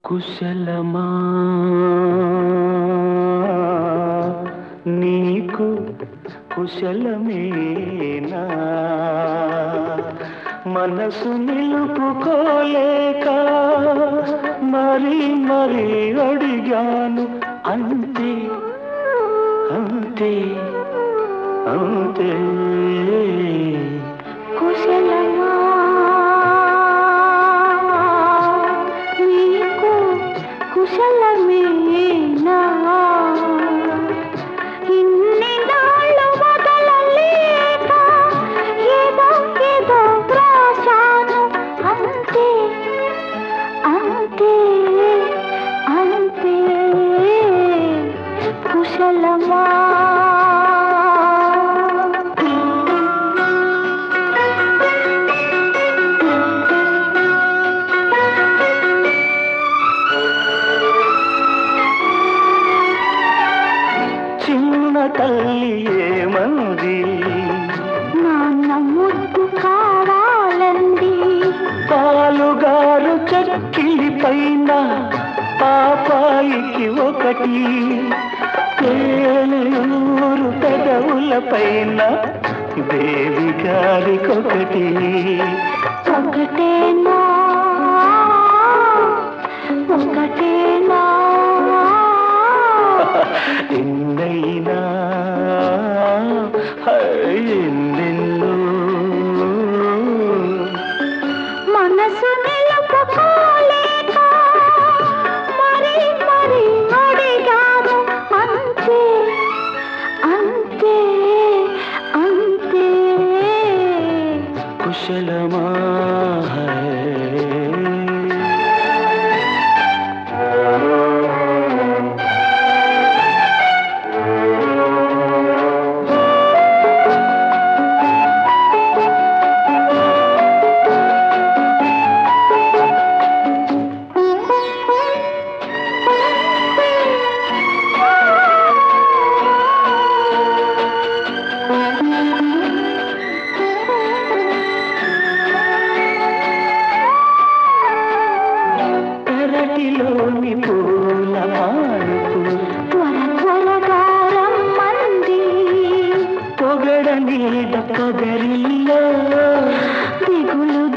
కుశలమా నీకు కుశలమేనా మనసు నిలుపుకోలేక మరి మరి అడిగాను అంతే అంతే అంతే కుశలమా నీకు కుశలమేనా ఇన్ని నాళ్ళు వదలలేక ఏదో ఏదో వ్రాశాను అంతే అంతే అంతే కుశలమా చిన్న తల్లి ఏమంది నాన్న ముద్దు కావాలండి పాలుగారు చక్కిలి పైన పాపాయికి ఒకటి తేనెయూరు పెదవుల పైన దేవి గారికొకటి ఒకటేనా ఒకటేనా ఎన్నైనా ఎన్నెన్నో మనసు నిలుపుకోలేక మరి మరి అడిగాను అంతే అంతే అంతే కుశలమా పెరటిలోని పూల మానుపు త్వర త్వరగా రమ్మంది పొగడ నీడ పొగరిల్లో దిగులు